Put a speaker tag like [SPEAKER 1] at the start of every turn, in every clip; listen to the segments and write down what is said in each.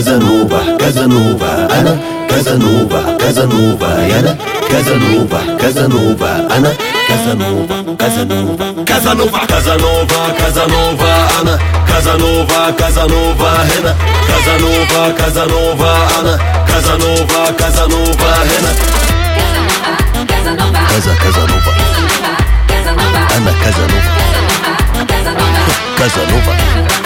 [SPEAKER 1] كازانوفا كازانوفا انا كازانوفا كازانوفا يا انا كازانوفا كازانوفا انا كازانوفا كازانوفا كازانوفا كازانوفا كازانوفا انا كازانوفا كازانوفا هنا كازانوفا كازانوفا انا كازانوفا كازانوفا هنا كذا كازانوفا انا كازانوفا كازانوفا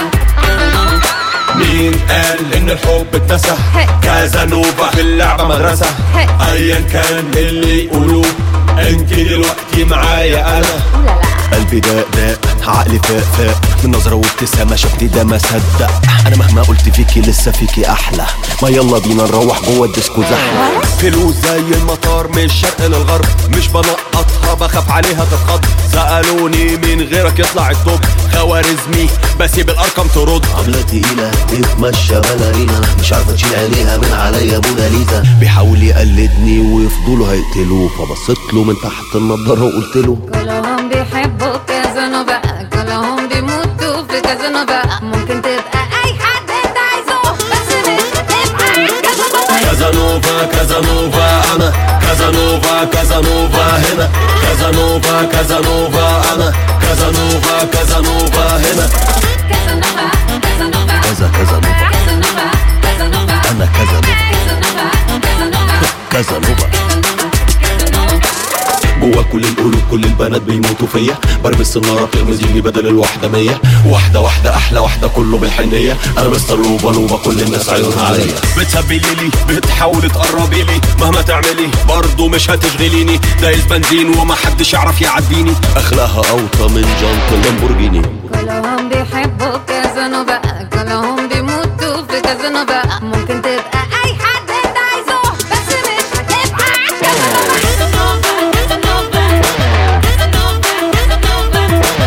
[SPEAKER 2] مين قال ان الحب اتسع كازانوفا في اللعبة مدرسة ايا كان اللي يقولوه انت دلوقتي معايا انا
[SPEAKER 1] قلبي داق داق عقلي فاق فاق من نظرة وابتسامة شفتي ده ما صدق انا مهما قلت فيكي لسه فيكي احلى ما يلا بينا نروح جوه الديسكو زحمة
[SPEAKER 2] فلوس زي المطار من الشرق للغرب مش بنقطها بخاف عليها تتخض سألوني مين غيرك يطلع التوب خوارزمي بسيب الارقام ترد
[SPEAKER 1] عملة تقيلة تتمشى باليرينا مش عارفة تشيل عينيها من عليا موناليزا بيحاول يقلدني ويفضلوا هيقتلوه فبصيت له من تحت النضارة وقلت له
[SPEAKER 3] كلهم بيحبوا كازانوفا كلهم بيموتوا في كازانوفا ممكن تبقى اي حد انت عايزه بس مش تبقى كازانوفا
[SPEAKER 2] كازانوفا كازانوفا انا كازانوفا كازانوفا هنا كازانوفا كازانوفا انا كازانوفا كازانوفا هنا
[SPEAKER 3] كازانوفا كازانوفا
[SPEAKER 1] كذا كازانوفا
[SPEAKER 3] كازانوفا كازانوفا
[SPEAKER 1] انا كازانوفا
[SPEAKER 3] كازانوفا كازانوفا
[SPEAKER 1] كازانوفا جوا كل القلوب كل البنات بيموتوا فيا برمي السنارة بتغمز يجي بدل الواحدة مية واحدة واحدة أحلى واحدة كله بالحنية أنا مستر لوبا لوبا كل الناس عيونها عليا
[SPEAKER 2] بتسبلي لي بتحاولي تقربي لي مهما تعملي برضه مش هتشغليني دايس بنزين ومحدش يعرف يعديني
[SPEAKER 1] أخلاقها أوطى من جانت اللامبورجيني
[SPEAKER 3] كلهم بيحبوا كازانوفا كلهم بيموتوا في كازانوفا ممكن تبقى اي حد انت عايزه بس مش هتبقى كازانوفا كازانوفا كازانوفا كازانوفا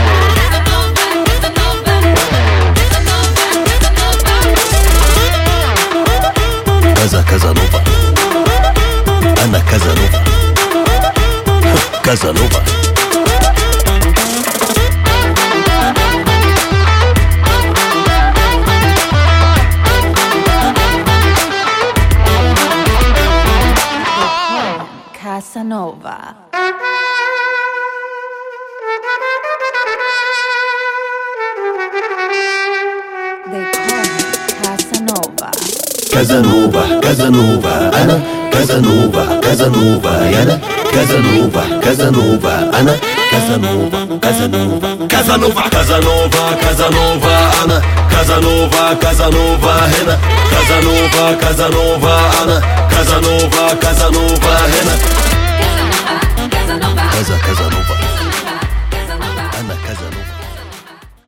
[SPEAKER 1] كذا كازانوفا أنا كازانوفا كازانوفا
[SPEAKER 3] Casanova. They call me Casanova.
[SPEAKER 1] كازانوفا كازانوفا أنا كازانوفا كازانوفا يا أنا كازانوفا كازانوفا أنا كازانوفا كازانوفا
[SPEAKER 2] كازانوفا كازانوفا كازانوفا انا كازانوفا كازانوفا هنا كازانوفا كازانوفا انا كازانوفا كازانوفا هنا